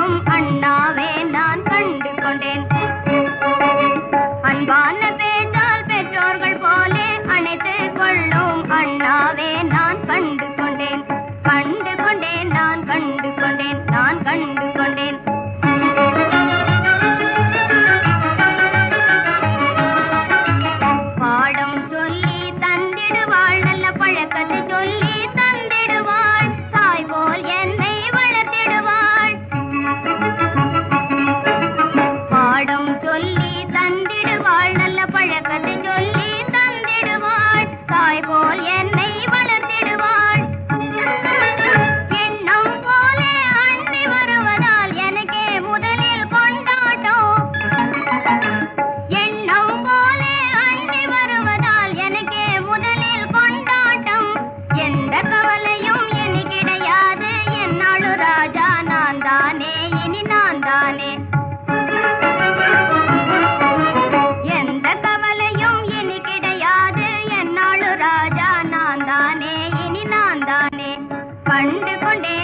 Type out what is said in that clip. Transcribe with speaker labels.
Speaker 1: கொள்ளும் அண்ணாவே நான் கண்டு கொண்டேன் அன்பான பேச்சால் பெற்றோர்கள் போலே அணைத்து கொள்ளும் அண்ணாவே நான் கண்டு கொண்டேன் கண்டு கொண்டேன் நான் கண்டு கொண்டேன் நான் கண்டு கொண்டேன் பாடம் சொல்லி தந்திடுவாள் நல்ல பழக்கத்தை சொல்லி தந்திடுவாள் தாய் போல் என்னை வளர்த்திடுவாள் பாடம் சொல்லி தந்திடுவாள் நல்ல பழக்கத்தை சொல்லி தந்திடுவாள் தாய் போல் என்னை வளர்த்திடுவாள் எண்ணம் போலே அண்டி வருவதால் எனக்கே முதலில் கொண்டாட்டம் எண்ணம் போலே அண்டி வருவதால் எனக்கே முதலில் கொண்டாட்டம் எந்த கவலையும் இனி கிடையாது என்னாளு ராஜா நான் தானே இனி நான் தானே எந்த கவலையும் இனி கிடையாது என்னாளு ராஜா நான் தானே இனி நான் தானே கண்டு கொண்டே